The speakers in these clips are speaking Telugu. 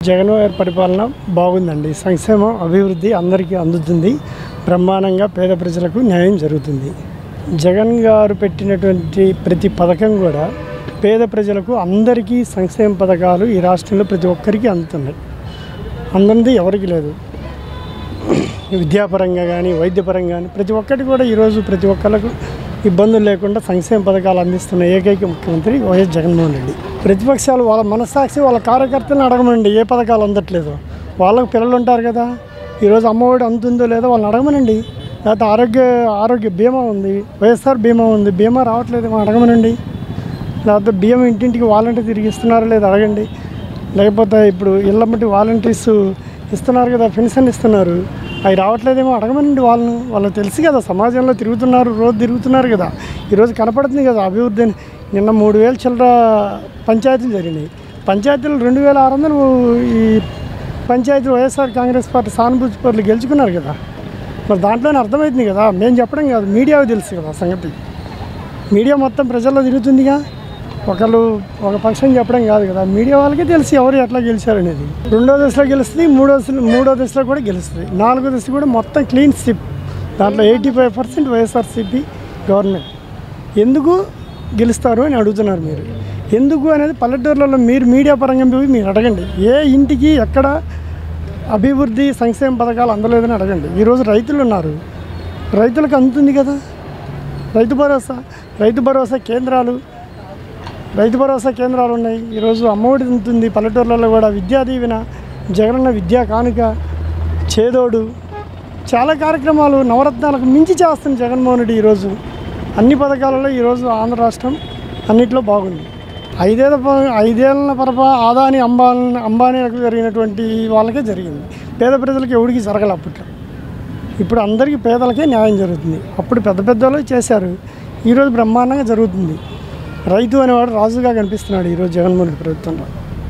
జగన్ గారి పరిపాలన బాగుందండి సంక్షేమం అభివృద్ధి అందరికీ అందుతుంది బ్రహ్మాండంగా పేద ప్రజలకు న్యాయం జరుగుతుంది జగన్ గారు పెట్టినటువంటి ప్రతి పథకం కూడా పేద ప్రజలకు అందరికీ సంక్షేమ పథకాలు ఈ రాష్ట్రంలో ప్రతి ఒక్కరికి అందుతున్నాయి అందంది ఎవరికి లేదు విద్యాపరంగా కానీ వైద్యపరంగా కానీ ప్రతి ఒక్కటి కూడా ఈరోజు ప్రతి ఒక్కరికి ఇబ్బందులు లేకుండా సంక్షేమ పథకాలు అందిస్తున్న ఏకైక ముఖ్యమంత్రి వైఎస్ జగన్మోహన్ రెడ్డి ప్రతిపక్షాలు వాళ్ళ మనస్సాక్షి వాళ్ళ కార్యకర్తలను అడగమనండి ఏ పథకాలు అందట్లేదు వాళ్ళకు పిల్లలు ఉంటారు కదా ఈరోజు అమ్మఒడి అందుతుందో లేదో వాళ్ళని అడగమనండి లేకపోతే ఆరోగ్య ఆరోగ్య బీమా ఉంది వైఎస్ఆర్ బీమా ఉంది బీమా రావట్లేదు అడగమనండి లేకపోతే బియ్యం ఇంటింటికి వాలంటీర్ తిరిగి ఇస్తున్నారో లేదో అడగండి లేకపోతే ఇప్పుడు ఇళ్ళ మట్టి వాలంటీర్స్ ఇస్తున్నారు కదా పెన్షన్ ఇస్తున్నారు అవి రావట్లేదేమో అడగమనండి వాళ్ళను వాళ్ళకి తెలుసు కదా సమాజంలో తిరుగుతున్నారు రోజు తిరుగుతున్నారు కదా ఈరోజు కనపడుతుంది కదా అభివృద్ధి అని. నిన్న మూడు వేల చిల్లర పంచాయతీలు జరిగినాయి పంచాయతీలు రెండు వేల ఆరు వందలు ఈ పంచాయతీలు వైఎస్ఆర్ కాంగ్రెస్ పార్టీ సానుభూతి పరులు గెలుచుకున్నారు కదా మరి దాంట్లోనే అర్థమవుతుంది కదా మేము చెప్పడం కాదు మీడియాకు తెలుసు కదా ఆ సంగతి మీడియా మొత్తం ప్రజల్లో తిరుగుతుందిగా ఒకళ్ళు ఒక పక్షం చెప్పడం కాదు కదా మీడియా వాళ్ళకే తెలిసి ఎవరు ఎట్లా గెలిచారనేది రెండో దశలో గెలుస్తుంది మూడో దశలో మూడో దశలో కూడా గెలుస్తుంది నాలుగో దశ కూడా మొత్తం క్లీన్ స్విప్ దాంట్లో eighty five percent YSRCP government ఎందుకు గెలుస్తారు అని అడుగుతున్నారు మీరు ఎందుకు అనేది పల్లెటూర్లలో మీరు మీడియా పరంగా పోయి మీరు అడగండి ఏ ఇంటికి ఎక్కడ అభివృద్ధి సంక్షేమ పథకాలు అందలేదని అడగండి ఈరోజు రైతులు ఉన్నారు రైతులకు అందుతుంది కదా రైతు భరోసా రైతు భరోసా కేంద్రాలు రైతు భరోసా కేంద్రాలు ఉన్నాయి ఈరోజు అమ్మఒడి ఉంటుంది పల్లెటూర్లలో కూడా విద్యా దీవెన జగనన్న విద్యా కానుక చేదోడు చాలా కార్యక్రమాలు నవరత్నాలకు మించి చేస్తుంది జగన్మోహన్ రెడ్డి ఈరోజు అన్ని పథకాలలో ఈరోజు ఆంధ్ర రాష్ట్రం అన్నిట్లో బాగుంది ఐదేళ్ల ప- ఐదేళ్ల పరప ఆదాని అంబానీ అంబానీలకు జరిగినటువంటి వాళ్ళకే జరిగింది పేద ప్రజలకు ఎవడికి జరగలే అప్పట్లో ఇప్పుడు అందరికీ పేదలకే న్యాయం జరుగుతుంది అప్పుడు పెద్ద పెద్దలు చేశారు ఈరోజు బ్రహ్మాండంగా జరుగుతుంది రైతు అనేవాడు రాజుగా కనిపిస్తున్నాడు ఈరోజు జగన్మోహన్ రెడ్డి ప్రభుత్వంలో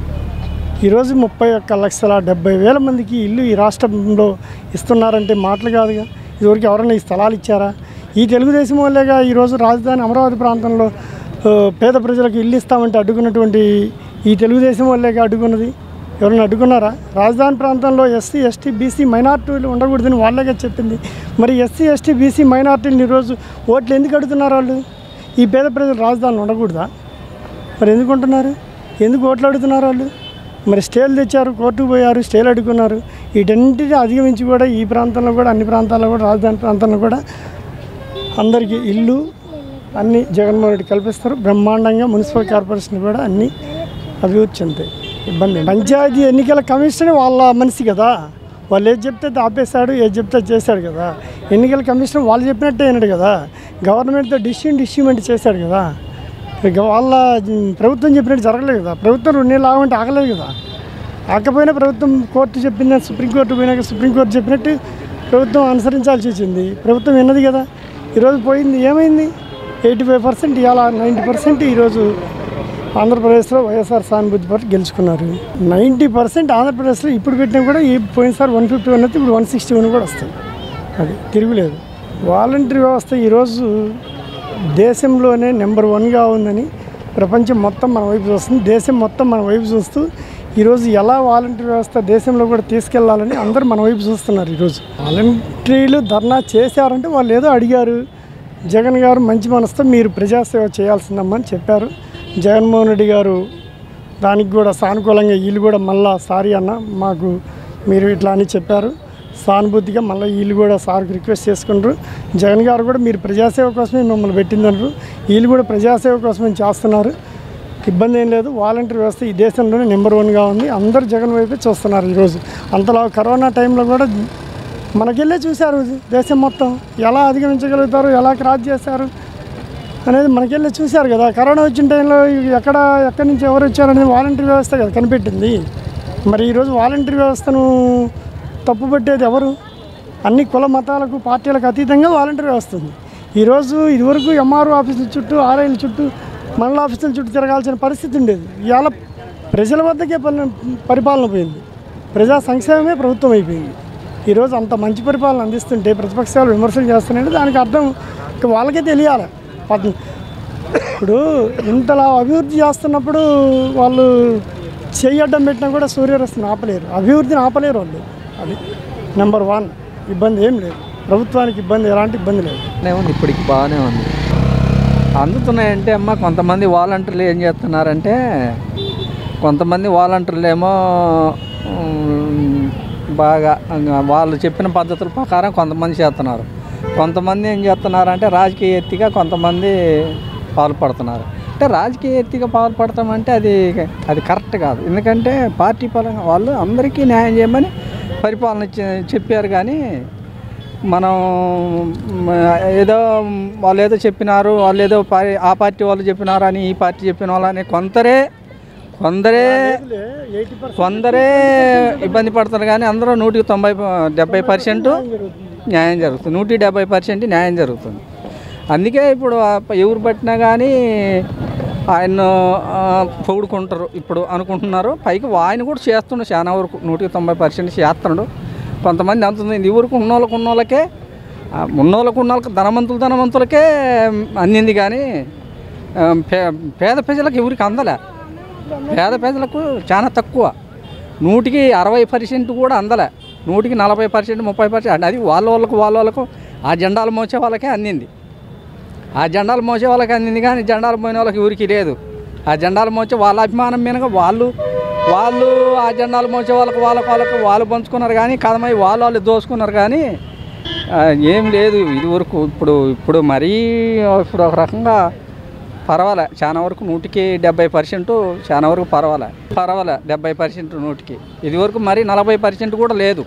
ఈరోజు ముప్పై ఒక్క లక్షల డెబ్బై వేల మందికి ఇల్లు ఈ రాష్ట్రంలో ఇస్తున్నారంటే మాటలు కాదుగా ఇదివరకు ఎవరైనా ఈ స్థలాలు ఇచ్చారా ఈ తెలుగుదేశం వాళ్ళేగా ఈరోజు రాజధాని అమరావతి ప్రాంతంలో ఆ, పేద ప్రజలకు ఇల్లు ఇస్తామంటే అడ్డుకున్నటువంటి ఈ తెలుగుదేశం వాళ్ళేగా అడ్డుకున్నది ఎవరైనా అడ్డుకున్నారా రాజధాని ప్రాంతంలో ఎస్సీ ఎస్టీ బీసీ మైనార్టీలు ఉండకూడదని వాళ్ళేగా చెప్పింది మరి ఎస్సీ ఎస్టీ బీసీ మైనార్టీలు ఈరోజు ఓట్లు ఎందుకు అడుగుతున్నారు వాళ్ళు ఈ పేద ప్రజలు రాజధాని ఉండకూడదా మరి ఎందుకు ఉంటున్నారు ఎందుకు ఓట్లు అడుగుతున్నారు వాళ్ళు మరి స్టేలు తెచ్చారు కోర్టుకు పోయారు స్టేలు అడుగున్నారు వీటన్నిటిని అధిగమించి కూడా ఈ ప్రాంతంలో కూడా అన్ని ప్రాంతాల్లో కూడా రాజధాని ప్రాంతంలో కూడా అందరికీ ఇల్లు అన్ని జగన్మోహన్ రెడ్డి కల్పిస్తారు బ్రహ్మాండంగా మున్సిపల్ కార్పొరేషన్ కూడా అన్ని అభివృద్ధి చెందాయి ఇబ్బంది లేదు. పంచాయతీ ఎన్నికల కమిషన్ వాళ్ళ మనిషి కదా వాళ్ళు ఏది చెప్తే అది ఆపేశాడు ఏది చెప్తే అది చేశాడు కదా ఎన్నికల కమిషన్ వాళ్ళు చెప్పినట్టే అయినాడు కదా గవర్నమెంట్తో డిసిషన్ డిస్ట్రిబ్యూట్ చేశాడు కదా ఇక వాళ్ళ ఉమ్, ప్రభుత్వం చెప్పినట్టు జరగలేదు కదా ప్రభుత్వం రెండు నెలలు ఆగమంటే ఆగలేదు కదా ఆకపోయినా ప్రభుత్వం కోర్టు చెప్పింది సుప్రీంకోర్టు పోయినాక సుప్రీంకోర్టు చెప్పినట్టు ప్రభుత్వం అనుసరించాల్సి వచ్చింది ప్రభుత్వం విన్నది కదా ఈరోజు పోయింది ఏమైంది ఎయిటీ ఫైవ్ పర్సెంట్ ఇవాళ నైంటీ పర్సెంట్ ఈరోజు ఆంధ్రప్రదేశ్లో వైఎస్ఆర్ సానుభూతి పార్టీ గెలుచుకున్నారు నైంటీ పర్సెంట్ ఆంధ్రప్రదేశ్లో ఇప్పుడు పెట్టినా కూడా ఈ పోయినసారి వన్ ఫిఫ్టీ వన్ అయితే ఇప్పుడు వన్ సిక్స్టీ వన్ కూడా వస్తాయి అది తిరుగులేదు వాలంటరీ వ్యవస్థ ఈరోజు దేశంలోనే నెంబర్ వన్గా ఉందని ప్రపంచం మొత్తం మన వైపు చూస్తుంది దేశం మొత్తం మన వైపు చూస్తూ ఈరోజు ఎలా వాలంటరీ వ్యవస్థ దేశంలో కూడా తీసుకెళ్లాలని అందరూ మన వైపు చూస్తున్నారు ఈరోజు వాలంటీర్లు ధర్నా చేశారంటే వాళ్ళు ఏదో అడిగారు జగన్ గారు మంచి మనసుతో మీరు ప్రజాసేవ చేయాల్సిందమ్మని చెప్పారు జగన్మోహన్ రెడ్డి గారు దానికి కూడా సానుకూలంగా వీళ్ళు కూడా మళ్ళా సారీ అన్న మాకు మీరు ఇట్లా అని చెప్పారు సానుభూతిగా మళ్ళీ వీళ్ళు కూడా సార్కి రిక్వెస్ట్ చేసుకుంటారు జగన్ గారు కూడా మీరు ప్రజాసేవ కోసమే మిమ్మల్ని పెట్టిందన్నారు వీళ్ళు కూడా ప్రజాసేవ కోసమే చేస్తున్నారు ఇబ్బంది ఏం లేదు వాలంటీర్ వ్యవస్థ ఈ దేశంలోనే నెంబర్ వన్గా ఉంది అందరూ జగన్ వైపే చూస్తున్నారు ఈరోజు అంతలా కరోనా టైంలో కూడా మనకెళ్ళే చూశారు దేశం మొత్తం ఎలా అధిగమించగలుగుతారు ఎలా క్రాస్ చేశారు అనేది మనకెళ్ళి చూశారు కదా కరోనా వచ్చిన టైంలో ఎక్కడ ఎక్కడి నుంచి ఎవరు వచ్చారనేది వాలంటీర్ వ్యవస్థ కదా కనిపెట్టింది మరి ఈరోజు వాలంటీర్ వ్యవస్థను తప్పుపట్టేది ఎవరు అన్ని కుల మతాలకు పార్టీలకు అతీతంగా వాలంటీర్ వ్యవస్థ ఉంది ఈరోజు ఇదివరకు ఎంఆర్ఓ ఆఫీసుల చుట్టూ ఆర్ఐల చుట్టూ మండల ఆఫీసుల చుట్టూ తిరగాల్సిన పరిస్థితి ఉండేది ఇవాళ ప్రజల వద్దకే పరి- పరిపాలన పోయింది ప్రజా సంక్షేమమే ప్రభుత్వం అయిపోయింది ఈరోజు అంత మంచి పరిపాలన అందిస్తుంటే ప్రతిపక్షాలు విమర్శలు చేస్తున్నాయంటే దానికి అర్థం ఇక వాళ్ళకే తెలియాలి పద్- ఇప్పుడు ఇంతలా అభివృద్ధి చేస్తున్నప్పుడు వాళ్ళు చెయ్యడ్డం పెట్టినా కూడా సూర్యరశ్మిని ఆపలేరు అభివృద్ధిని ఆపలేరు వాళ్ళు అది నెంబర్ వన్ ఇబ్బంది ఏం లేదు ప్రభుత్వానికి ఇబ్బంది ఎలాంటి ఇబ్బంది లేదు బాగానే ఉంది ఇప్పటికి బాగానే ఉంది అందుతున్నాయంటే అమ్మ కొంతమంది వాలంటీర్లు ఏం చేస్తున్నారంటే కొంతమంది వాలంటీర్లు ఏమో ఉమ్, బాగా ఇంగ వాళ్ళు చెప్పిన పద్ధతుల ప్రకారం కొంతమంది చేస్తున్నారు కొంతమంది ఏం చేస్తున్నారంటే రాజకీయ ఎత్తిగా కొంతమంది పాల్పడుతున్నారు అంటే రాజకీయ ఎత్తిగా పాల్పడతాం అంటే అది అది కరెక్ట్ కాదు ఎందుకంటే పార్టీ పరంగా వాళ్ళు అందరికీ న్యాయం చేయమని పరిపాలన చె- చెప్పారు కానీ మనం మ, ఏదో వాళ్ళు ఏదో చెప్పినారు వాళ్ళు ఏదో పా- ఆ పార్టీ వాళ్ళు చెప్పినారు అని ఈ పార్టీ చెప్పిన వాళ్ళు అని కొందరే కొందరే ఎయిటీ పర్సెంట్ కొందరే ఇబ్బంది పడుతున్నారు కానీ అందరూ నూటికి తొంభై ప- డెబ్బై పర్సెంట్ న్యాయం జరుగుతుంది నూటి డెబ్బై పర్సెంట్ న్యాయం జరుగుతుంది అందుకే ఇప్పుడు ఆ ప- ఎవరు పట్టినా కానీ ఆయన్ను ఆ, పొగుడుకుంటారు ఇప్పుడు అనుకుంటున్నారు పైకి ఆయన కూడా చేస్తుండు చాలా వరకు నూటికి తొంభై పర్సెంట్ చేస్తున్నాడు కొంతమంది అంతుంది ఇది ఊరికి ఉన్నోళ్ళకు ఉన్నోళ్ళకే ఆ, ఉన్నోళ్ళకు ఉన్నోళ్ళకి ధనవంతులు ధనవంతులకే అందింది కానీ ఆ, పే పేద ప్రజలకు ఎవరికి అందలే పేద ప్రజలకు చాలా తక్కువ నూటికి అరవై పర్సెంట్ కూడా అందలే నూటికి నలభై పర్సెంట్ ముప్పై పర్సెంట్ అది వాళ్ళ వాళ్ళకు వాళ్ళ వాళ్ళకు ఆ జెండాలు మోసే వాళ్ళకే అందింది ఆ జెండాలు మోసే వాళ్ళకి అందింది కానీ జెండాలు పోయిన వాళ్ళకి ఊరికి లేదు ఆ జెండాలు మోసే వాళ్ళ అభిమానం మీనగా వాళ్ళు వాళ్ళు ఆ జెండాలు మోసే వాళ్ళకి వాళ్ళకి వాళ్ళకి వాళ్ళు పంచుకున్నారు కానీ కదమై వాళ్ళు వాళ్ళు దోసుకున్నారు కానీ ఆ, ఏం లేదు ఇది వరకు ఇప్పుడు ఇప్పుడు మరీ ఇప్పుడు ఒక రకంగా పర్వాలే చాలా వరకు నూటికి డెబ్బై పర్సెంట్ చాలా వరకు పర్వాలే పర్వాలే డెబ్బై పర్సెంట్ నూటికి ఇది వరకు మరి నలభై పర్సెంట్ కూడా లేదు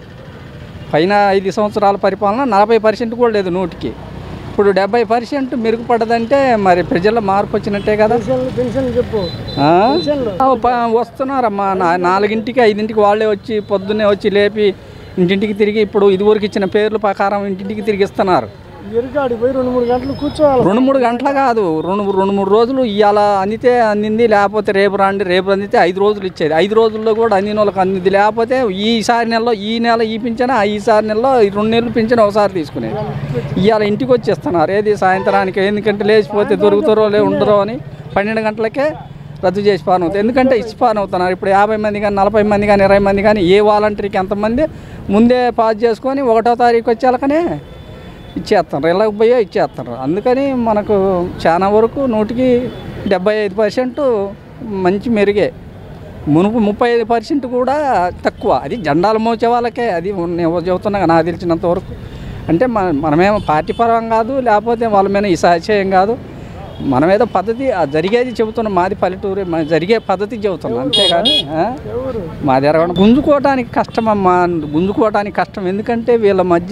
పైన ఐదు సంవత్సరాల పరిపాలన నలభై పర్సెంట్ కూడా లేదు నూటికి ఇప్పుడు డెబ్బై పర్సెంట్ మెరుగుపడ్డదంటే మరి ప్రజల్లో మార్పు వచ్చినట్టే కదా పెన్షన్లు పెన్షన్లు చెప్పు ఆ? పెన్షన్లు ఆ, ప- వస్తున్నారమ్మా నా నాలుగింటికి ఐదింటికి వాళ్ళే వచ్చి పొద్దున్నే వచ్చి లేపి ఇంటింటికి తిరిగి ఇప్పుడు ఇదివరకు ఇచ్చిన పేర్ల ప్రకారం ఇంటింటికి తిరిగి ఇస్తున్నారు ఎరుకాడి పోయి రెండు మూడు గంటలు కూర్చోవాలి రెండు మూడు గంటలు కాదు రెండు రెండు మూడు రోజులు ఇవాళ అందితే అందింది లేకపోతే రేపు రండి రేపు అందితే ఐదు రోజులు ఇచ్చేది ఐదు రోజుల్లో కూడా అందిన వాళ్ళకి అందింది లేకపోతే ఈసారి నెలలో ఈ నెల ఈ పింఛన ఈసారి నెలలో ఈ రెండు నెలలు పింఛన ఒకసారి తీసుకునేది ఇవాళ ఇంటికి వచ్చి ఇస్తున్నారు ఏది సాయంత్రానికి ఎందుకంటే లేచిపోతే దొరుకుతారో లే ఉండరో అని పన్నెండు గంటలకే రద్దు చేసి పాన్ అవుతుంది ఎందుకంటే ఇచ్చి పాన్ అవుతున్నారు ఇప్పుడు యాభై మంది కానీ నలభై మంది కానీ ఇరవై మంది కానీ ఏ వాలంటీర్కి ఎంతమంది ముందే పాస్ చేసుకొని ఒకటో తారీఖు వచ్చేలకనే ఇచ్చేస్తున్నారు ఇళ్ళకి పోయే ఇచ్చేస్తున్నారు అందుకని మనకు చాలా వరకు నూటికి డెబ్బై ఐదు పర్సెంట్ మంచి మెరుగే మునుపు ముప్పై ఐదు పర్సెంట్ కూడా తక్కువ అది జెండాలు మోసే వాళ్ళకే అది నేను చెబుతున్నా నాకు తెలిసినంత వరకు అంటే మన మనమేమో పార్టీ పరం కాదు లేకపోతే వాళ్ళ మీద ఈ సహచయం కాదు మనమేదో పద్ధతి ఆ జరిగేది చెబుతున్నాం మాది పల్లెటూరు మన జరిగే పద్ధతి చెబుతున్నాం అంతేగాని ఆ? ఎవరు మాది ఎరగడం గుంజుకోవటానికి కష్టం అమ్మా గుంజుకోవటానికి కష్టం ఎందుకంటే వీళ్ళ మధ్య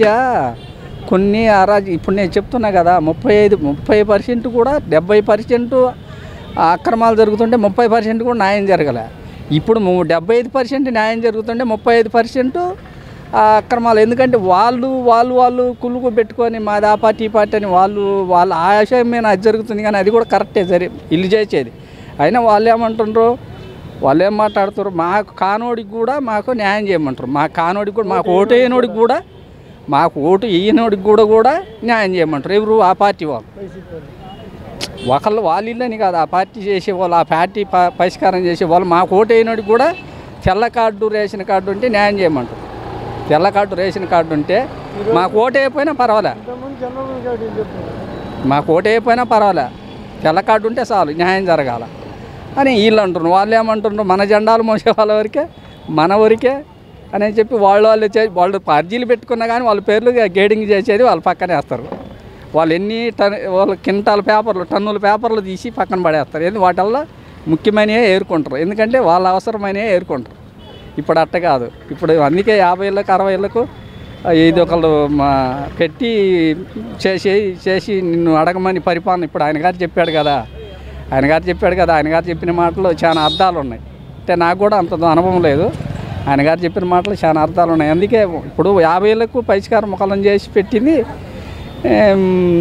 కొన్ని అరాజు ఇప్పుడు నేను చెప్తున్నా కదా ముప్పై ఐదు ముప్పై పర్సెంట్ కూడా డెబ్బై పర్సెంట్ అక్రమాలు జరుగుతుంటే ముప్పై పర్సెంట్ కూడా న్యాయం జరగలే ఇప్పుడు ము- డెబ్బై ఐదు పర్సెంట్ న్యాయం జరుగుతుంటే ముప్పై ఐదు పర్సెంట్ అక్రమాలు ఎందుకంటే వాళ్ళు వాళ్ళు వాళ్ళు కుళ్ళుకు పెట్టుకొని మాది ఆ పార్టీ ఈ పార్టీ అని వాళ్ళు వాళ్ళ ఆశయం మీద అది జరుగుతుంది కానీ అది కూడా కరెక్టే సరే ఇల్లు చేసేది అయినా వాళ్ళు ఏమంటుండ్రు వాళ్ళు ఏం మాట్లాడుతారు మాకు కానోడికి కూడా మాకు న్యాయం చేయమంటారు మా కానోడికి కూడా మాకు ఓటు వేయనోడికి కూడా మాకు ఓటు వేయనోడికి కూడా కూడా న్యాయం చేయమంటారు ఎవరు ఆ పార్టీ వాళ్ళు వైసీపీ వాళ్ళు. ఒకళ్ళు వాళ్ళ ఇల్లని కాదు ఆ పార్టీ చేసే వాళ్ళు ఆ పార్టీ ప- పరిష్కారం చేసే వాళ్ళు మాకు ఓటు వేయనోడికి కూడా తెల్ల కార్డు రేషన్ కార్డు ఉంటే న్యాయం చేయమంటారు తెల్ల కార్డు రేషన్ కార్డు ఉంటే మాకు ఓటు వేయకపోయినా పర్వాలే ఇంతకుముందు చంద్రబాబు గారు చెప్పారు మాకు ఓటు అయిపోయినా పర్వాలే తెల్ల కార్డు ఉంటే చాలు న్యాయం జరగాల అని వీళ్ళు అంటున్నారు వాళ్ళు ఏమంటున్నారు మన జెండాలు మోసే వాళ్ళ వరకే మన వరకే అని చెప్పి వాళ్ళు వాళ్ళు చే వాళ్ళు అర్జీలు పెట్టుకున్నా కానీ వాళ్ళ పేర్లు గేడింగ్ చేసేది వాళ్ళు పక్కనే వేస్తారు వాళ్ళు ఎన్ని టన్ వాళ్ళ కింటాల పేపర్లు టన్నుల పేపర్లు తీసి పక్కన పడేస్తారు ఎందుకు వాటిల్లో ముఖ్యమైనవే ఏరుకుంటారు ఎందుకంటే వాళ్ళ అవసరమైనవే ఏరుకుంటారు ఇప్పుడు అట్ట కాదు ఇప్పుడు అందుకే యాభై ఏళ్ళకు అరవై ఏళ్ళకు ఇది ఒకళ్ళు మా పెట్టి చేసి చేసి నిన్ను అడగమని పరిపాలన ఇప్పుడు ఆయన గారు చెప్పాడు కదా ఆయన గారు చెప్పాడు కదా ఆయన గారు చెప్పిన మాటలు చాలా అర్థాలు ఉన్నాయి అంటే నాకు కూడా అంత అనుభవం లేదు ఆయన గారు చెప్పిన మాటలు చాలా అర్థాలు ఉన్నాయి అందుకే ఇప్పుడు యాభై ఏళ్ళకు పరిష్కారం ముఖలం చేసి పెట్టింది ఏం,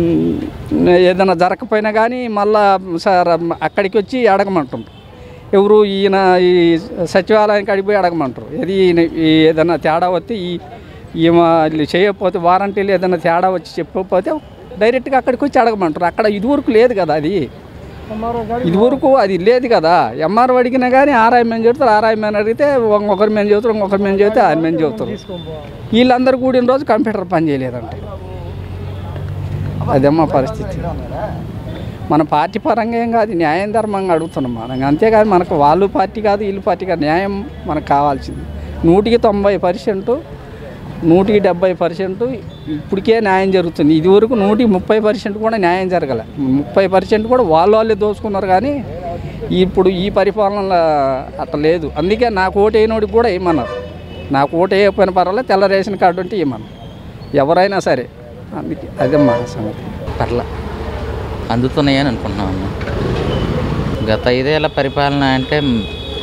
ఏదైనా జరగకపోయినా కానీ మళ్ళా సార్ అక్కడికి వచ్చి అడగమంటుండ్రు ఎవరు ఈయన ఈ సచివాలయానికి అడిగిపోయి అడగమంటారు ఏది ఈయన ఈ ఏదైనా తేడా వస్తే ఈ ఈమె వీళ్ళు చేయకపోతే వారంటీలు ఏదైనా తేడా వచ్చి చెప్పకపోతే డైరెక్ట్గా అక్కడికి వచ్చి అడగమంటారు అక్కడ ఇదివరకు లేదు కదా అది ఇది వరకు అది లేదు కదా ఎంఆర్ అడిగినా కానీ ఆర్ఐ మేము చెబుతారు ఆర్ఐ మేము అడిగితే ఒక- ఒకరి మేము చెబుతారు ఇంకొకరి మేము చెబితే ఆయన మేము చెబుతారు వీళ్ళందరూ కూడిన రోజు కంప్యూటర్ పని చేయలేదంటే అదేమ్మా పరిస్థితి మన పార్టీ పరంగా ఏం కాదు న్యాయం ధర్మంగా అడుగుతున్నాం మనం అంతేకాదు మనకు వాళ్ళు పార్టీ కాదు వీళ్ళు పార్టీ కాదు న్యాయం మనకు కావాల్సింది నూటికి తొంభై పర్సెంట్ నూటికి డెబ్బై పర్సెంట్ ఇప్పటికే న్యాయం జరుగుతుంది ఇది వరకు నూటికి ముప్పై పర్సెంట్ కూడా న్యాయం జరగలే ముప్పై పర్సెంట్ కూడా వాళ్ళు వాళ్ళే దోచుకున్నారు కానీ ఇప్పుడు ఈ పరిపాలన అట్లా లేదు అందుకే నాకు ఓటు వేయనోడికి కూడా ఇమ్మన్నారు నాకు ఓటు వేయకపోయిన పర్వాలేదు తెల్ల రేషన్ కార్డు ఉంటే ఇమ్మన్నారు ఎవరైనా సరే అందుకే అదే మా సంగతి పర్ల అందుతున్నాయని అనుకుంటున్నాం అన్న గత ఐదేళ్ల పరిపాలన అంటే మ్,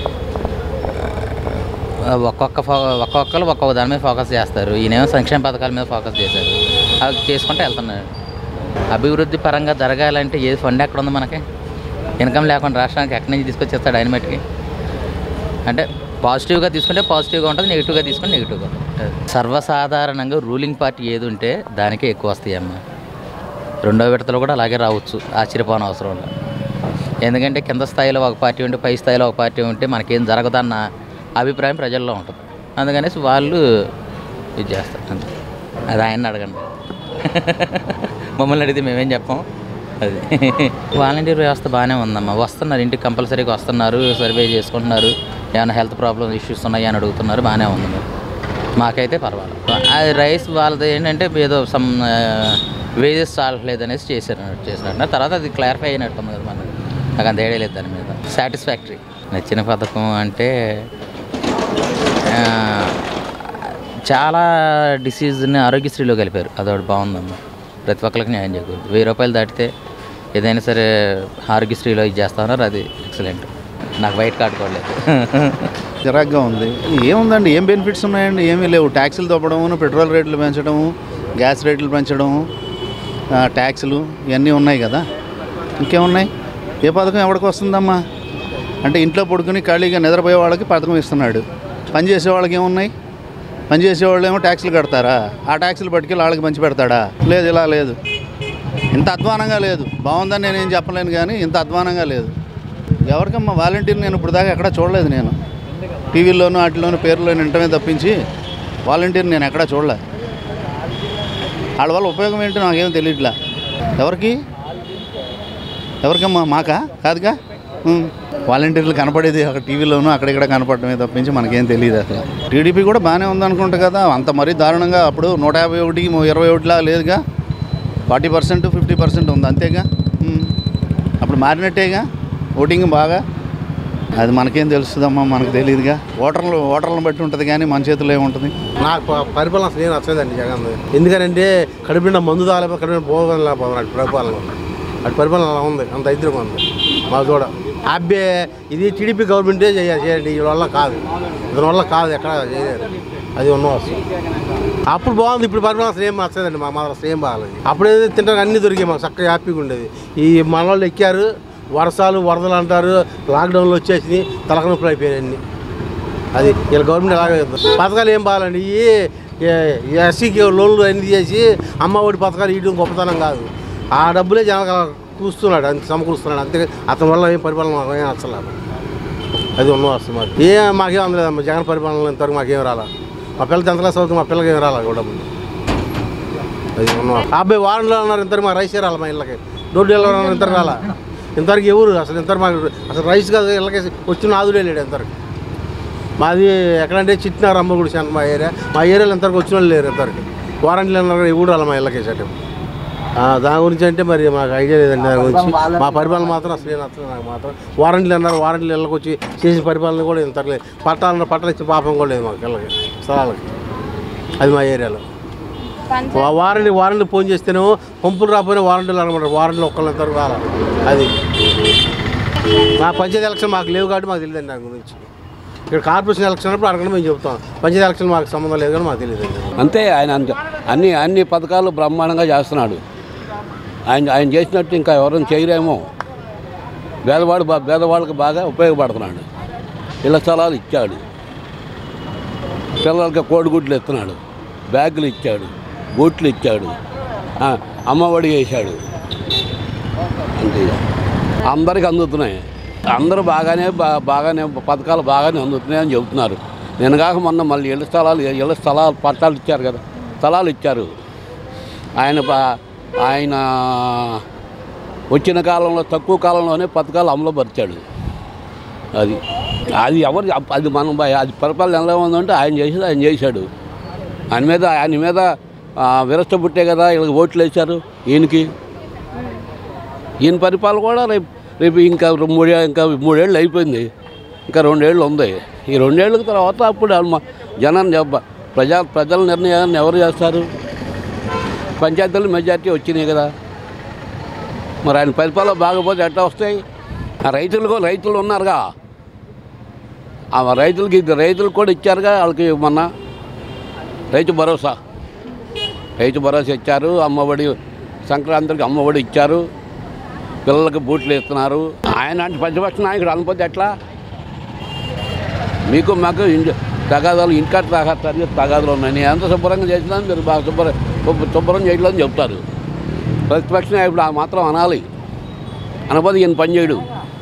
ఆ, ఒక్కొక్క ఫో ఒక్కొక్కరు ఒక్కొక్క దాని మీద ఫోకస్ చేస్తారు ఈయనేమో సంక్షేమ పథకాల మీద ఫోకస్ చేశారు అవి చేసుకుంటూ వెళ్తున్నారు అభివృద్ధి పరంగా జరగాలంటే ఏ ఫండ్ ఎక్కడ ఉంది మనకి ఇన్కమ్ లేకుండా రాష్ట్రానికి ఎక్కడి నుంచి తీసుకొచ్చేస్తాడు ఆయన మట్టుకి అంటే పాజిటివ్గా తీసుకుంటే పాజిటివ్గా ఉంటుంది నెగిటివ్గా తీసుకుంటే నెగిటివ్గా ఉంటుంది సర్వసాధారణంగా రూలింగ్ పార్టీ ఏది ఉంటే దానికే ఎక్కువ వస్తాయి అమ్మ రెండో విడతలు కూడా అలాగే రావచ్చు ఆశ్చర్యపోవడం అవసరం లేదు ఎందుకంటే కింద స్థాయిలో ఒక పార్టీ ఉంటే పై స్థాయిలో ఒక పార్టీ ఉంటే మనకేం జరగదన్న అభిప్రాయం ప్రజల్లో ఉంటుంది అందుకనేసి వాళ్ళు ఇది చేస్తారు అంతే అది ఆయన్ని అడగండి మమ్మల్ని అడిగితే మేమేం చెప్పాం అది వాలంటీర్ వ్యవస్థ బాగానే ఉందమ్మా వస్తున్నారు ఇంటికి కంపల్సరీగా వస్తున్నారు సర్వే చేసుకుంటున్నారు ఏమైనా హెల్త్ ప్రాబ్లమ్ ఇష్యూస్ ఉన్నాయా అని అడుగుతున్నారు బాగానే ఉంది మరి మాకైతే పర్వాలేదు అది రైస్ వాళ్ళది ఏంటంటే ఏదో సమ్ వేజెస్ చాలట్లేదు అనేసి చేశారు చేసినట్టు తర్వాత అది క్లారిఫై అయినట్టుంది కదా మనకి నాకు అంత ఐడియా లేదు దాని మీద సాటిస్ఫాక్టరీ నచ్చిన పథకం అంటే ఆ, చాలా డిసీజ్ని ఆరోగ్యశ్రీలో కలిపారు అదొకటి బాగుందమ్మా ప్రతి ఒక్కరికి న్యాయం చేకూరుతుంది వెయ్యి రూపాయలు దాటితే ఏదైనా సరే ఆరోగ్యశ్రీలో ఇది చేస్తున్నారు అది ఎక్సలెంట్ నాకు వైట్ కార్డు కూడా లేదు చిరాగ్గా ఉంది ఏముందండి ఏం బెనిఫిట్స్ ఉన్నాయండి ఏమీ లేవు ట్యాక్సులు తప్పడము పెట్రోల్ రేట్లు పెంచడము గ్యాస్ రేట్లు పెంచడము ఆ, ట్యాక్సులు ఇవన్నీ ఉన్నాయి కదా ఇంకేమున్నాయి ఏ పథకం ఎవరికి వస్తుందమ్మా అంటే ఇంట్లో పడుకుని ఖాళీగా నిద్రపోయే వాళ్ళకి పథకం ఇస్తున్నాడు పని చేసే వాళ్ళకి ఏమున్నాయి పని చేసే వాళ్ళు ఏమో ట్యాక్సులు కడతారా ఆ ట్యాక్సులు పట్టుకెళ్ళి వాళ్ళకి పంచి పెడతాడా లేదు ఇలా లేదు ఇంత అధ్వానంగా లేదు బాగుందని నేనేం చెప్పలేను కానీ ఇంత అధ్వానంగా లేదు ఎవరికమ్మా వాలంటీర్ నేను ఇప్పుడు దాకా ఎక్కడా చూడలేదు నేను టీవీల్లోనూ వాటిలోనూ పేర్లో వింటమే తప్పించి వాలంటీర్ నేను ఎక్కడా చూడలే వాళ్ళ వల్ల ఉపయోగం ఏంటో నాకేం తెలియట్లే ఎవరికి ఎవరికమ్మా మాకా కాదుగా ఉం. వాలంటీర్లు కనపడేది అక్కడ టీవీలోనూ అక్కడిక్కడ కనపడమే తప్పించి మనకేం తెలియదు అసలు టీడీపీ కూడా బాగానే ఉందనుకుంటా కదా అంత మరీ దారుణంగా అప్పుడు నూట యాభై ఒకటికి ఇరవై ఒకటిలా లేదుగా ఫార్టీ పర్సెంట్ ఫిఫ్టీ పర్సెంట్ ఉంది అంతేగా ఉం. అప్పుడు మారినట్టేగా ఓటింగ్ బాగా అది మనకేం తెలుస్తుందమ్మా మనకు తెలియదుగా ఓటర్లు ఓటర్లను బట్టి ఉంటుంది కానీ మన చేతిలో ఏముంటుంది నాకు ప- పరిపాలన అసలు ఏం నచ్చలేదండి జగన్ ఎందుకంటే కడుపున మందు తాగలేకపోతే కడుపున భోగం లేకపోతే అటు పరిపాలన అటు పరిపాలన అలా ఉంది అంత ఇద్దరు ఉంది మా చూడ అబ్బే ఇది టీడీపీ గవర్నమెంటే చేయాలి చేయండి వీళ్ళ వల్ల కాదు ఇతని వల్ల కాదు ఎక్కడ చేయలేరు అది ఉన్న వస్తుంది అప్పుడు బాగుంది ఇప్పుడు పరిపాలన అసలు ఏం నచ్చలేదండి మా మాత్రం అసలు ఏం బాగాలేదు అప్పుడు ఏదో తింటారు అన్నీ దొరికాయి మాకు చక్కగా హ్యాపీగా ఉండేది ఈ మన వాళ్ళు ఎక్కారు వర్షాలు వరదలు అంటారు లాక్డౌన్లో వచ్చేసి తలకనొప్పులు అయిపోయాయి అన్నీ అది వీళ్ళ గవర్నమెంట్ అలాగే ఉంది. పథకాలు ఏం బాగాలండి ఈ ఎస్సీకి లోన్లు అన్ని చేసి అమ్మ ఒడి పథకాలు ఇవ్వడం గొప్పతనం కాదు ఆ డబ్బులే జనాలు కూస్తున్నాడు అంత సమకూరుస్తున్నాడు అంతే అతని వల్ల ఏం పరిపాలన మాకు ఏం నచ్చలేదు అది ఉన్న వస్తుంది మాకు ఏ మాకేం అందలేదమ్మా జగన్ పరిపాలన ఇంతవరకు మాకేం రాలా మా పిల్లలు టెన్త్ క్లాస్ అవుతుంది మా పిల్లలకి ఏం రాలా కూడా డబ్బులు అది ఉన్న అబ్బాయి వారంలో ఉన్నారు ఇంతవరకు మా రైసే రాలి మా ఇళ్ళకి రోడ్డు వెళ్ళారు ఇంతవరకు రాలా ఇంతవరకు ఎవరు అసలు ఇంతవరకు మాకు అసలు రైస్ కాదు ఇళ్ళకి వచ్చిన ఆదులే లేడు ఇంతవరకు మాది ఎక్కడంటే చిట్టినారు అమ్మగుడి శాంత మా ఏరియా మా ఏరియాలో ఎంతవరకు వచ్చిన వాళ్ళు లేరు ఎంతవరకు వారంటీలు అన్నారు ఎవరు రాలి మా ఇళ్ళకి వేసేటం దాని గురించి అంటే మరి మాకు ఐడియా లేదండి దాని గురించి మా పరిపాలన మాత్రం అసలు ఏం నచ్చలేదు నాకు మాత్రం వారంటీలు అన్నారు వారంటీలు ఇళ్ళకి వచ్చి చేసిన పరిపాలన కూడా ఇంత లేదు పట్టాలన్న పట్టాలు ఇచ్చే పాపం కూడా లేదు మాకు ఇళ్ళకి స్థలాలకి అది మా ఏరియాలో వా- వారంటీ వారంటీ ఫోన్ చేస్తేనేమో పంపులు రాకపోయినా వారంటీలు అనమాట వారంటీలు ఒక్కళ్ళు ఎంతవరకు రాలా అది మా పంచాయతీ ఎలక్షన్ మాకు లేవు కాబట్టి మాకు తెలియదండి దాని గురించి ఇక్కడ కార్పొరేషన్ ఎలక్షన్ అప్పుడు అడగడం మేము చెప్తాం పంచాయతీ ఎలక్షన్ మాకు సంబంధం లేదు కానీ మాకు తెలియదండి అంతే ఆయన అంత అన్ని అన్ని పథకాలు బ్రహ్మాండంగా చేస్తున్నాడు ఆయన ఆయన చేసినట్టు ఇంకా ఎవరైనా చేయరేమో పేదవాడు బా- పేదవాళ్ళకి బాగా ఉపయోగపడుతున్నాడు ఇళ్ళ స్థలాలు ఇచ్చాడు పిల్లలకి కోడిగుడ్లు ఇస్తున్నాడు బ్యాగులు ఇచ్చాడు బూట్లు ఇచ్చాడు ఆ, అమ్మఒడి వేశాడు అంతే ఇక. అందరికి అందుతున్నాయి అందరూ బాగానే బా- బాగానే పథకాలు బాగానే అందుతున్నాయి అని చెబుతున్నారు నేను కాక మొన్న మళ్ళీ ఇళ్ళ స్థలాలు ఇళ్ళ స్థలాలు పట్టాలు ఇచ్చారు కదా స్థలాలు ఇచ్చారు ఆయన ప- ఆయన వచ్చిన కాలంలో తక్కువ కాలంలోనే పథకాలు అమలు పరిచాడు అది అది ఎవరు అది మనం అది పరిపాలన ఎలా ఉందంటే ఆయన చేసేది ఆయన చేశాడు ఆయన మీద ఆయన మీద ఆ, విరస్త పుట్టే కదా వీళ్ళకి ఓట్లు వేశారు ఈయనకి ఈయన పరిపాలన కూడా రేపు రేపు ఇంకా మూడే ఇంకా మూడేళ్ళు అయిపోయింది ఇంకా రెండేళ్ళు ఉంది ఈ రెండేళ్ళ తర్వాత అప్పుడు అమ్మ- జనాన్ని చెప్ప- ప్రజా ప్రజల నిర్ణయాన్ని ఎవరు చేస్తారు పంచాయతీలు మెజార్టీ వచ్చినాయి కదా మరి ఆయన పరిపాలన బాగపోతే ఎట్లా వస్తాయి ఆ రైతులకు రైతులు ఉన్నారుగా ఆ రైతులకి రైతులకు కూడా ఇచ్చారుగా వాళ్ళకి మొన్న రైతు భరోసా రైతు భరోసా ఇచ్చారు అమ్మఒడి సంక్రాంతికి అమ్మఒడి ఇచ్చారు పిల్లలకి బూట్లు ఇస్తున్నారు ఆయన అంటే ప్రతిపక్ష నాయకుడు అనుకోతే ఎట్లా మీకు మాకు ఇంటి తగాదాలు ఇంటికాట తాగారు తగాదాలు ఉన్నాయి నేను ఎంత శుభ్రంగా చేసినా మీరు బాగా శుభ్ర శుభ్ర- శుభ్రం చేయట్లేదని చెప్తారు ప్రతిపక్ష నాయకుడు ఆ మాత్రం అనాలి అనబోదు ఈయన పని చేయడు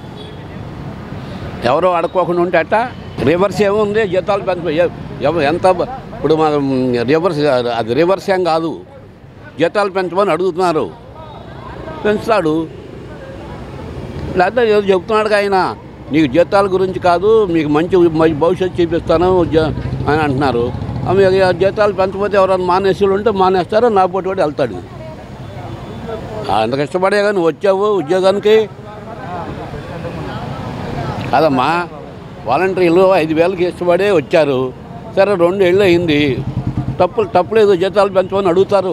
ఎవరో అడుక్కోకుండా ఉంటే అట్ట రివర్స్ ఏముంది జీతాలు పెంచ ఎ- ఎవ- ఎంత బ- ఇప్పుడు మనం రివర్స్ అది రివర్స్ ఏం కాదు జీతాలు పెంచమని అడుగుతున్నారు పెంచుతాడు లేకపోతే ఏదో చెప్తున్నాడు ఆయన నీకు జీతాల గురించి కాదు మీకు మంచి మంచి భవిష్యత్తు చూపిస్తాను జ- అని అంటున్నారు ఆ మీకు ఆ జీతాలు పెంచకపోతే ఎవరైనా మానేసి ఉంటే మానేస్తారు నా పోటీ కూడా వెళ్తాడు ఆ, అంత కష్టపడే కానీ వచ్చావు ఉద్యోగానికి కాదమ్మా వాలంటీర్లు ఐదు వేలకి ఇష్టపడే వచ్చారు సరే రెండు ఏళ్ళు అయింది తప్పులు తప్పులేదు జీతాలు పెంచమని అడుగుతారు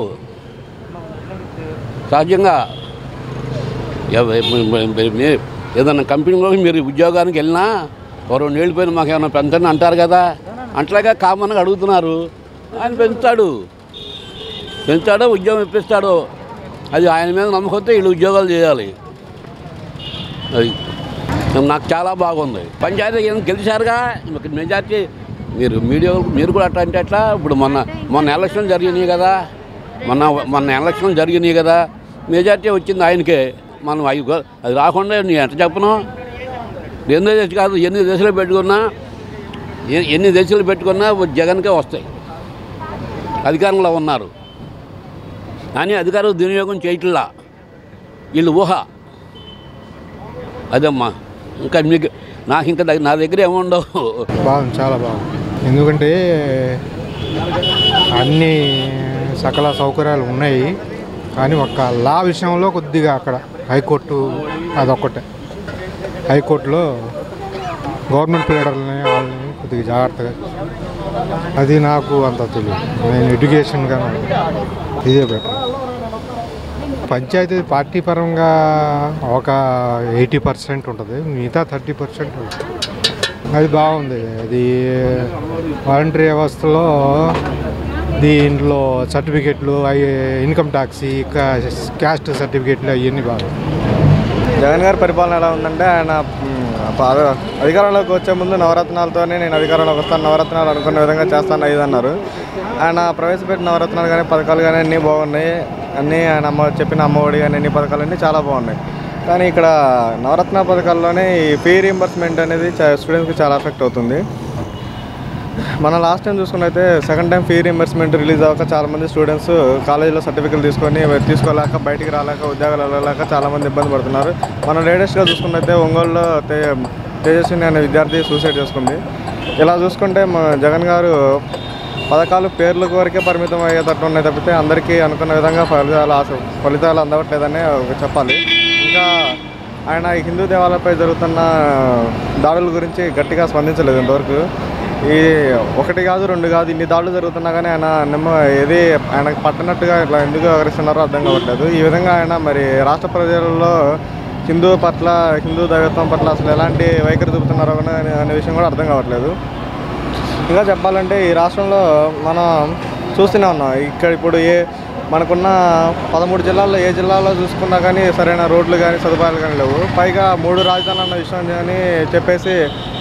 సహజంగా ఎవ- మీ- మీ- మీ- ఏదన్నా కంపెనీలో మీరు ఉద్యోగానికి వెళ్ళినా ఓ రెండు ఏళ్ళు పోయిన మాకు ఏమైనా పెంచండి అంటారు కదా అట్లాగే కామన్గా అడుగుతున్నారు ఆయన పెంచుతాడు పెంచుతాడో ఉద్యోగం ఇప్పిస్తాడో అది ఆయన మీద నమ్మకంతో వీళ్ళు ఉద్యోగాలు చేయాలి అది నాకు చాలా బాగుంది పంచాయతీ ఏం గెలిచారుగా మీకు మెజార్టీ మీరు మీడియా మీరు కూడా అట్లా అంటే ఎట్లా ఇప్పుడు మొన్న మొన్న ఎలక్షన్ జరిగినాయి కదా మొన్న మొన్న ఎలక్షన్ జరిగినాయి కదా మెజార్టీ వచ్చింది ఆయనకే మనం అవి గో- అది రాకుండా నేను ఎట్లా చెప్పను ఎన్ని దేశం కాదు ఎన్ని దేశాలు పెట్టుకున్నా ఎ- ఎన్ని దేశాలు పెట్టుకున్నా జగన్కే వస్తాయి అధికారంలో ఉన్నారు కానీ అధికారం దుర్వినియోగం చేయట్లా వీళ్ళు ఊహ అదమ్మా ఇంకా మీకు నాకు ఇంకా దగ్గ- నా దగ్గర ఏముండవు బాగుంది చాలా బాగుంది ఎందుకంటే అన్ని సకల సౌకర్యాలు ఉన్నాయి కానీ ఒక్క లా విషయంలో కొద్దిగా అక్కడ హైకోర్టు అదొక్కటే హైకోర్టులో గవర్నమెంట్ లీడర్లని వాళ్ళని కొద్దిగా జాగ్రత్తగా అది నాకు అంత తెలియదు నేను ఎడ్యుకేషన్గా ఇదే బెటర్ పంచాయతీ పార్టీ పరంగా ఒక ఎయిటీ పర్సెంట్ ఉంటుంది మిగతా థర్టీ పర్సెంట్ అది బాగుంది అది వాలంటరీ వ్యవస్థలో దీంట్లో సర్టిఫికెట్లు అవి ఇన్కమ్ ట్యాక్స్ క్యాస్ట్ సర్టిఫికెట్లు అవన్నీ బాగా జగన్ గారి పరిపాలన ఎలా ఉందంటే ఆయన మ్, పద- అధికారంలోకి వచ్చే ముందు నవరత్నాలతోనే నేను అధికారంలోకి వస్తాను నవరత్నాలు అనుకున్న విధంగా చేస్తాను ఇది అన్నారు ఆయన ప్రవేశపెట్టిన నవరత్నాలు కానీ పథకాలు కానీ అన్నీ బాగున్నాయి అన్నీ ఆయన అమ్మ చెప్పిన అమ్మఒడి కానీ అన్ని పథకాలు అన్నీ చాలా బాగున్నాయి కానీ ఇక్కడ నవరత్న పథకాల్లోనే ఈ ఫీ రీంబర్స్మెంట్ అనేది స్టూడెంట్స్కి చాలా ఎఫెక్ట్ అవుతుంది మన లాస్ట్ టైం చూసుకున్నైతే second time fee reimbursement release అవ్వక చాలామంది స్టూడెంట్స్ కాలేజీలో సర్టిఫికెట్ తీసుకొని తీసుకోలేక బయటికి రాలేక ఉద్యోగాలు వెళ్ళలేక చాలామంది ఇబ్బంది పడుతున్నారు మనం లేటెస్ట్గా చూసుకున్నైతే ఒంగోలులో తే తేజస్విని అనే విద్యార్థి సూసైడ్ చేసుకుంది ఇలా చూసుకుంటే మన జగన్ గారు పథకాలు పేర్లకు వరకే పరిమితం అయ్యేటట్టు ఉన్నాయి తప్పితే అందరికీ అనుకున్న విధంగా ఫలితాలు ఆశ ఫలితాలు అందవట్లేదని చెప్పాలి ఇంకా ఆయన ఈ హిందూ దేవాలయాలపై జరుగుతున్న దాడుల గురించి గట్టిగా స్పందించలేదు ఇంతవరకు ఈ ఒకటి కాదు రెండు కాదు ఇన్ని దాడులు జరుగుతున్నా కానీ ఆయన నిమ్మ ఏది ఆయనకు పట్టనట్టుగా ఇట్లా ఎందుకు వ్యవహరిస్తున్నారో అర్థం కావట్లేదు ఈ విధంగా ఆయన మరి రాష్ట్ర ప్రజలలో హిందూ పట్ల హిందూ దైవత్వం పట్ల అసలు ఎలాంటి వైఖరి చూపుతున్నారో కూడా అనే అనే విషయం కూడా అర్థం కావట్లేదు ఇంకా చెప్పాలంటే ఈ రాష్ట్రంలో మనం చూస్తూనే ఉన్నాం ఇక్కడ ఇప్పుడు ఏ మనకున్న పదమూడు జిల్లాల్లో ఏ జిల్లాలో చూసుకున్నా కానీ సరైన రోడ్లు కానీ సదుపాయాలు కానీ లేవు పైగా మూడు రాజధానులు అన్న విషయం కానీ చెప్పేసి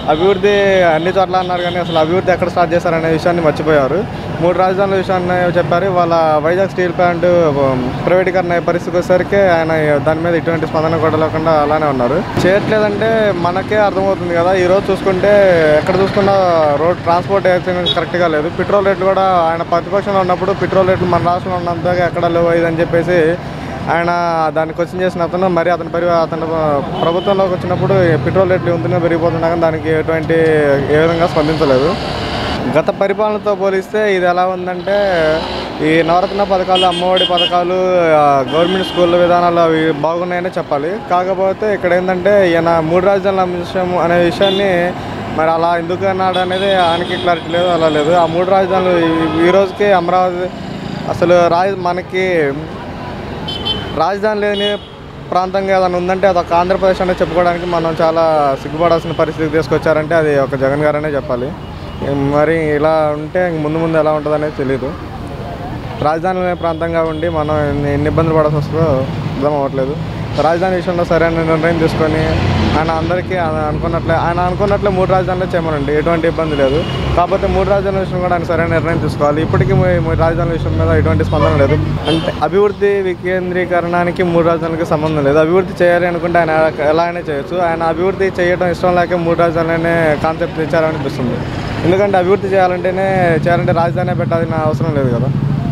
అభివృద్ధి అన్ని చోట్ల అన్నారు కానీ అసలు అభివృద్ధి ఎక్కడ స్టార్ట్ చేశారనే విషయాన్ని మర్చిపోయారు మూడు రాజధానుల విషయాన్ని చెప్పారు వాళ్ళ వైజాగ్ స్టీల్ ప్లాంట్ ప్రైవేటీకరణ అయ్యే పరిస్థితికి వచ్చేసరికి ఆయన దాని మీద ఎటువంటి స్పందన కూడా లేకుండా అలానే ఉన్నారు చేయట్లేదంటే మనకే అర్థమవుతుంది కదా ఈ రోజు చూసుకుంటే ఎక్కడ చూసుకున్నా రోడ్ ట్రాన్స్పోర్ట్ కరెక్ట్గా లేదు పెట్రోల్ రేట్లు కూడా ఆయన ప్రతిపక్షంలో ఉన్నప్పుడు పెట్రోల్ రేట్లు మన రాష్ట్రంలో ఉన్నంతగా ఎక్కడ లేవు ఇదని చెప్పేసి ఆయన దాన్ని క్వశ్చన్ చేసిన అతను మరి అతని పరి అతను ప్రభుత్వంలోకి వచ్చినప్పుడు పెట్రోల్ రేట్లు ఉంటూనే పెరిగిపోతున్నా కానీ దానికి ఎటువంటి ఏ విధంగా స్పందించలేదు గత పరిపాలనతో పోలిస్తే ఇది ఎలా ఉందంటే ఈ నవరత్న పథకాలు అమ్మఒడి పథకాలు ఆ, గవర్నమెంట్ స్కూళ్ళ విధానాలు అవి బాగున్నాయనే చెప్పాలి కాకపోతే ఇక్కడ ఏంటంటే ఈయన మూడు రాజధానుల అంశం అనే విషయాన్ని మరి అలా ఎందుకు అన్నాడు అనేది ఆయనకి క్లారిటీ లేదు అలా లేదు ఆ మూడు రాజధానులు ఈ- ఈ రోజుకి అమరావతి అసలు రాజ మనకి రాజధాని లేని ప్రాంతంగా ఏదైనా ఉందంటే అది ఒక ఆంధ్రప్రదేశ్ అనే చెప్పుకోవడానికి మనం చాలా సిగ్గుపడాల్సిన పరిస్థితికి తీసుకొచ్చారంటే అది ఒక జగన్ గారనే చెప్పాలి మరి ఇలా ఉంటే ఇంక ముందు ముందు ఎలా ఉంటుంది అనేది తెలియదు రాజధాని లేని ప్రాంతంగా ఉండి మనం ఎన్ని ఎన్ని ఇబ్బందులు పడాల్సి వస్తుందో అర్థం అవ్వట్లేదు రాజధాని విషయంలో సరైన నిర్ణయం తీసుకొని ఆయన అందరికీ ఆయన అనుకున్నట్లే ఆయన అనుకున్నట్లే మూడు రాజధానులు చేయమనండి ఎటువంటి ఇబ్బంది లేదు కాకపోతే మూడు రాజధానుల విషయం కూడా ఆయన సరైన నిర్ణయం తీసుకోవాలి ఇప్పటికీ మూ- మూడు రాజధానుల విషయం మీద ఎటువంటి స్పందన లేదు అంటే అభివృద్ధి వికేంద్రీకరణానికి మూడు రాజధానులకి సంబంధం లేదు అభివృద్ధి చేయాలి అనుకుంటే ఆయన ఎలా అయినా చేయొచ్చు ఆయన అభివృద్ధి చేయడం ఇష్టం లేక మూడు రాజధానులనే కాన్సెప్ట్ తెచ్చారనిపిస్తుంది ఎందుకంటే అభివృద్ధి చేయాలంటేనే చేయాలంటే రాజధాని పెట్టాల్సిన అవసరం లేదు కదా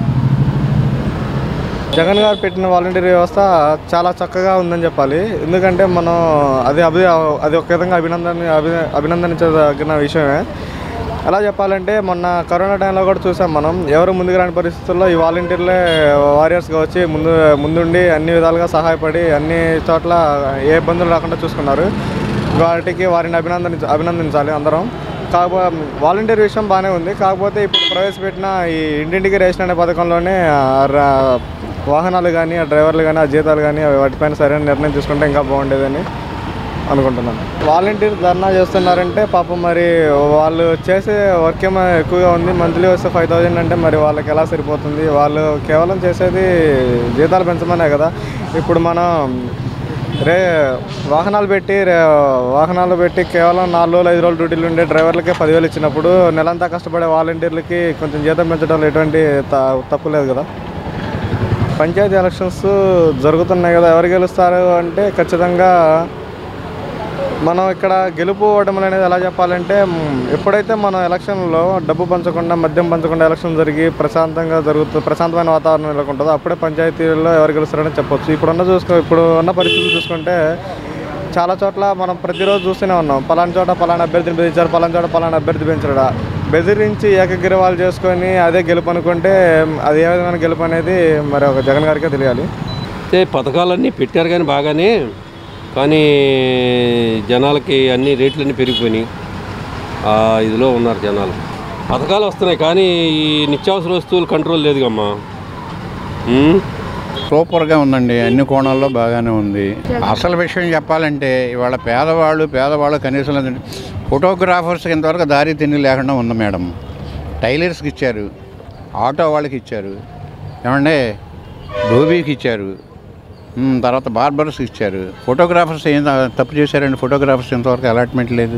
జగన్ గారు పెట్టిన వాలంటీర్ వ్యవస్థ చాలా చక్కగా ఉందని చెప్పాలి ఎందుకంటే మనం అది అభి అది ఒక విధంగా అభినందన అభి అభినందించదగిన విషయమే ఎలా చెప్పాలంటే మొన్న కరోనా టైంలో కూడా చూసాం మనం ఎవరు ముందుకు రాని పరిస్థితుల్లో ఈ వాలంటీర్లే వారియర్స్గా వచ్చి ముందు ముందుండి అన్ని విధాలుగా సహాయపడి అన్ని చోట్ల ఏ ఇబ్బందులు రాకుండా చూసుకున్నారు వాటికి వారిని అభినందన అభినందించాలి అందరం కాకపోతే వాలంటీర్ విషయం బాగానే ఉంది కాకపోతే ఇప్పుడు ప్రవేశపెట్టిన ఈ ఇంటింటికి రేషన్ అనే పథకంలోనే ఆ రా- వాహనాలు కానీ ఆ డ్రైవర్లు కానీ ఆ జీతాలు కానీ అవి వాటిపైన సరైన నిర్ణయం తీసుకుంటే ఇంకా బాగుండేదని అనుకుంటున్నాను వాలంటీర్ ధర్నా చేస్తున్నారంటే పాపం మరి వాళ్ళు చేసే వర్క్ ఏమో ఎక్కువగా ఉంది మంత్లీ వస్తే ఫైవ్ థౌజండ్ అంటే మరి వాళ్ళకి ఎలా సరిపోతుంది వాళ్ళు కేవలం చేసేది జీతాలు పెంచమనే కదా ఇప్పుడు మనం రే వాహనాలు పెట్టి రే వాహనాలు పెట్టి కేవలం నాలుగు రోజులు ఐదు రోజులు డ్యూటీలు ఉండే డ్రైవర్లకే పదివేలు ఇచ్చినప్పుడు నెలంతా కష్టపడే వాలంటీర్లకి కొంచెం జీతం పెంచడంలో ఎటువంటి త- తప్పు లేదు కదా పంచాయతీ ఎలక్షన్స్ జరుగుతున్నాయి కదా ఎవరు గెలుస్తారు అంటే ఖచ్చితంగా మనం ఇక్కడ గెలుపు ఓటములు అనేది ఎలా చెప్పాలంటే మ్, ఎప్పుడైతే మనం ఎలక్షన్లో డబ్బు పంచకుండా మద్యం పంచకుండా ఎలక్షన్ జరిగి ప్రశాంతంగా జరుగుతుంది ప్రశాంతమైన వాతావరణం నెలకొంటుందో అప్పుడే పంచాయతీల్లో ఎవరు గెలుస్తారని చెప్పొచ్చు ఇప్పుడున్న చూసుకో ఇప్పుడు ఉన్న పరిస్థితులు చూసుకుంటే చాలా చోట్ల మనం ప్రతిరోజు చూస్తూనే ఉన్నాం పలానా చోట పలానా అభ్యర్థిని బెదిరించారు పలానా చోట పలానా అభ్యర్థి పెంచడా బెదిరించి ఏకగ్రీవాలు చేసుకొని అదే గెలుపు అనుకుంటే అది ఏ విధమైన గెలుపు అనేది మరి ఒక జగన్ గారికే తెలియాలి అయితే పథకాలన్నీ పెట్టారు కానీ బాగానే కానీ జనాలకి అన్ని రేట్లన్నీ పెరిగిపోయినాయి ఆ ఇదిలో ఉన్నారు జనాలు పథకాలు వస్తున్నాయి కానీ ఈ నిత్యావసర వస్తువులు కంట్రోల్ లేదుగమ్మా ఉమ్? సూపర్గా ఉందండి అన్ని కోణాల్లో బాగానే ఉంది అసలు విషయం చెప్పాలంటే ఇవాళ పేదవాళ్ళు పేదవాళ్ళు కనీసం లేదండి ఫోటోగ్రాఫర్స్కి ఇంతవరకు దారి తిని లేకుండా ఉంది మేడం టైలర్స్కి ఇచ్చారు ఆటో వాళ్ళకి ఇచ్చారు ఏమంటే ధోబీకి ఇచ్చారు ఉమ్, తర్వాత బార్బర్స్కి ఇచ్చారు ఫోటోగ్రాఫర్స్ ఏం తప్పు చేశారండి ఫోటోగ్రాఫర్స్ ఇంతవరకు అలాట్మెంట్ లేదు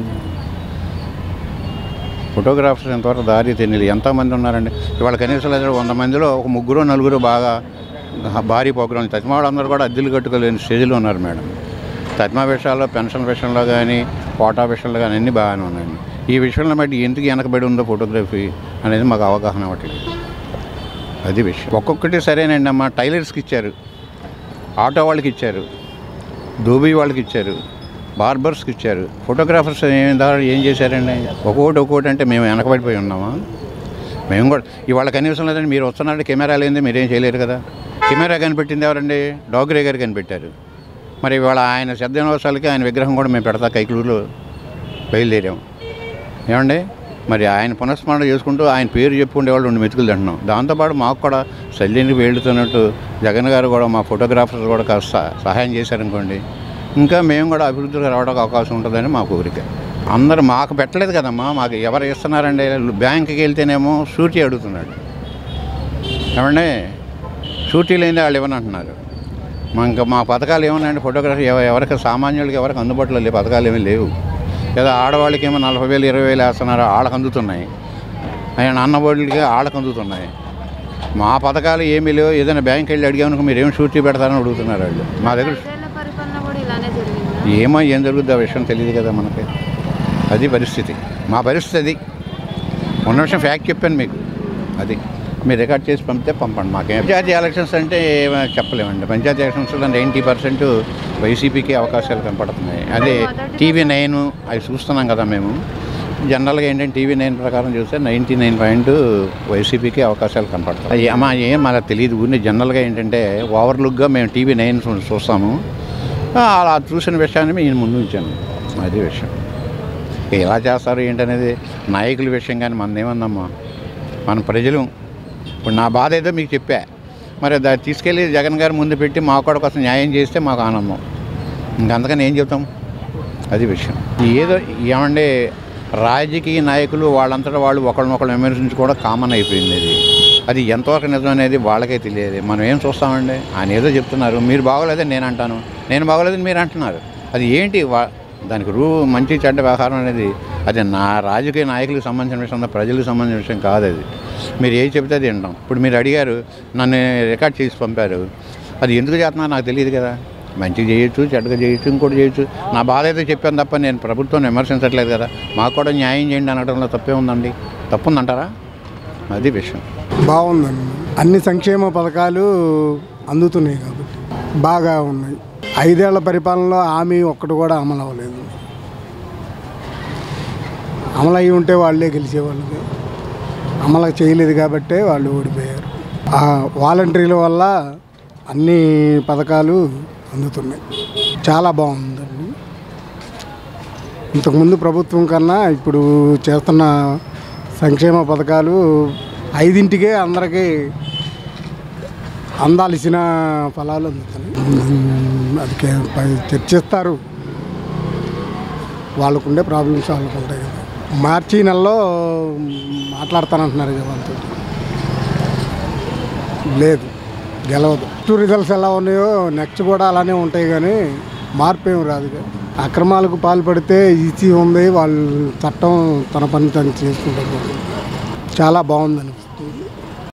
ఫోటోగ్రాఫర్స్ ఇంతవరకు దారి తినలేదు ఎంతోమంది ఉన్నారండి ఇవాళ కనీసం లేదు వంద మందిలో ఒక ముగ్గురు నలుగురు బాగా భారీ ప్రోగ్రాం తజ్మా వాళ్ళందరూ కూడా అద్దెలు కట్టుకోలేని స్టేజ్లో ఉన్నారు మేడం తజ్మా విషయాల్లో పెన్షన్ విషయంలో కానీ కోటా విషయంలో కానీ అన్నీ బాగానే ఉన్నాయండి ఈ విషయంలో బట్టి ఎందుకు వెనకబడి ఉందో ఫోటోగ్రఫీ అనేది మాకు అవగాహన అవ్వట్లేదు అది విషయం ఒక్కొక్కటి సరేనండి అమ్మ టైలర్స్కి ఇచ్చారు ఆటో వాళ్ళకి ఇచ్చారు దోబీ వాళ్ళకి ఇచ్చారు బార్బర్స్కి ఇచ్చారు ఫోటోగ్రాఫర్స్ ఏం దా- ఏం చేశారండి ఒక్కొక్కటి ఒక్కొక్కటి అంటే మేము వెనకబడిపోయి ఉన్నామా మేము కూడా ఇవాళ కనీసం లేదండి మీరు వస్తున్నారంటే కెమెరా లేనిదే మీరేం చేయలేరు కదా కెమెరా కనిపెట్టింది ఎవరండి డాగ్రే గారు కనిపెట్టారు మరి ఇవాళ ఆయన శబ్దనోత్సవాలకి ఆయన విగ్రహం కూడా మేము పెడతా కైకులూరులో బయలుదేరాం ఏమండి మరి ఆయన పునఃస్మరణ చేసుకుంటూ ఆయన పేరు చెప్పుకుంటే వాళ్ళు రెండు మెతుకులు తింటున్నాం దాంతోపాటు మాకు కూడా శల్యానికి వెళ్తున్నట్టు జగన్ గారు కూడా మా ఫోటోగ్రాఫర్స్ కూడా కాస్త సహాయం చేశారనుకోండి ఇంకా మేము కూడా అభివృద్ధికి రావడానికి అవకాశం ఉంటుందని మా కోరిక అందరూ మాకు పెట్టలేదు కదమ్మా మాకు ఎవరు ఇస్తున్నారండి బ్యాంకుకి వెళ్తేనేమో షూటీ అడుగుతున్నాడు ఏమండి షూటీ లేని వాళ్ళు ఇవ్వనంటున్నారు మా ఇంకా మా పథకాలు ఏమన్నాయండి ఫోటోగ్రఫీ ఎవ- ఎవరికి సామాన్యులకి ఎవరికి అందుబాటులో లేవు పథకాలు ఏమీ లేవు లేదా ఆడవాళ్ళకేమో నలభై వేలు ఇరవై వేలు వేస్తున్నారు వాళ్ళకి అందుతున్నాయి ఆయన అన్నవాళ్ళకి వాళ్ళకి అందుతున్నాయి మా పథకాలు ఏమీ లేవు ఏదైనా బ్యాంక్ వెళ్ళి అడిగామనుకో మీరు ఏం షూరిటీ పెడతారని అడుగుతున్నారు వాళ్ళు మా దగ్గర ఐదేళ్ల పరిపాలన కూడా ఇలానే జరిగిందా ఏమో ఏం జరుగుద్ది ఆ విషయం తెలియదు కదా మనకి అది పరిస్థితి మా పరిస్థితి అది ఉన్న విషయం ఫ్యాక్ట్ చెప్పాను మీకు అది మీరు రికార్డ్ చేసి పంపితే పంపండి మాకేం పంచాయతీ ఎలక్షన్స్ అంటే ఏమీ చెప్పలేమండి పంచాయతీ ఎలక్షన్స్లో నైంటీ పర్సెంట్ వైసీపీకి అవకాశాలు కనపడుతున్నాయి అదే టీవీ నైన్ అవి చూస్తున్నాం కదా మేము జనరల్గా ఏంటంటే టీవీ నైన్ ప్రకారం చూస్తే నైంటీ నైన్ పాయింట్ వైసీపీకి అవకాశాలు కనపడతాయి అయ్యి అమ్మా ఏం మనకు తెలియదు ఊరిని జనరల్గా ఏంటంటే ఓవర్లుక్గా మేము టీవీ నైన్ చూ- చూస్తాము ఆ, అలా చూసిన విషయాన్ని నేను ముందు ఉంచాను అది విషయం ఎలా చేస్తారు ఏంటనేది నాయకుల విషయం కానీ మనది ఏమన్నామ్మా మన ప్రజలు ఇప్పుడు నా బాధ ఏదో మీకు చెప్పా మరి దాన్ని తీసుకెళ్ళి జగన్ గారు ముందు పెట్టి మా కూడా కోసం న్యాయం చేస్తే మాకు ఆనందం ఇంకంతకని ఏం చెప్తాం అది విషయం ఏదో ఏమంటే రాజకీయ నాయకులు వాళ్ళంతటా వాళ్ళు ఒకళ్ళనొకళ్ళు విమర్శించుకోవడం కామన్ అయిపోయింది అది అది ఎంతవరకు నిజం అనేది వాళ్ళకే తెలియదు మనం ఏం చూస్తామండి ఆయన ఏదో చెప్తున్నారు మీరు బాగోలేదని నేను అంటాను నేను బాగోలేదని మీరు అంటున్నారు అది ఏంటి వా దానికి రూ మంచి చెడ్డ వ్యవహారం అనేది అది నా రాజకీయ నాయకులకు సంబంధించిన విషయం తప్ప ప్రజలకు సంబంధించిన విషయం కాదు అది మీరు ఏది చెప్తే అది వింటాం ఇప్పుడు మీరు అడిగారు నన్ను రికార్డ్ చేసి పంపారు అది ఎందుకు చేస్తున్నా నాకు తెలియదు కదా మంచిగా చేయొచ్చు చెడ్డగా చేయొచ్చు ఇంకోటి చేయొచ్చు నా బాధ అయితే చెప్పాను తప్ప నేను ప్రభుత్వం విమర్శించట్లేదు కదా మాకు కూడా న్యాయం చేయండి అనడంలో తప్పే ఉందండి తప్పుందంటారా అది విషయం బాగుందండి అన్ని సంక్షేమ పథకాలు అందుతున్నాయి కాబట్టి బాగా ఉన్నాయి ఐదేళ్ల పరిపాలనలో హామీ ఒక్కటి కూడా అమలు అవ్వలేదు అమలు అయి ఉంటే వాళ్ళే గెలిచేవాళ్ళు అమలు చేయలేదు కాబట్టే వాళ్ళు ఓడిపోయారు ఆ వాలంటీర్ల వల్ల అన్ని పథకాలు అందుతున్నాయి చాలా బాగుందండి ఇంతకుముందు ప్రభుత్వం కన్నా ఇప్పుడు చేస్తున్న సంక్షేమ పథకాలు ఐదింటికే అందరికీ అందాల్సిన ఫలాలు అందుతున్నాయి ఉమ్, అది కే- పై- చర్చిస్తారు వాళ్ళకుండే ప్రాబ్లమ్స్ వాళ్ళకు ఉంటాయి కదా మార్చి నెలలో మాట్లాడతానంటున్నారు కదా వాళ్ళతో లేదు గెలవదు టూ రిజల్ట్స్ ఎలా ఉన్నాయో నెక్స్ట్ కూడా అలానే ఉంటాయి కానీ మార్పు ఏం రాదు కదా అక్రమాలకు పాల్పడితే ఈసీ ఉంది వాళ్ళు చట్టం తన పని తను చేసుకుంటారు చాలా బాగుందని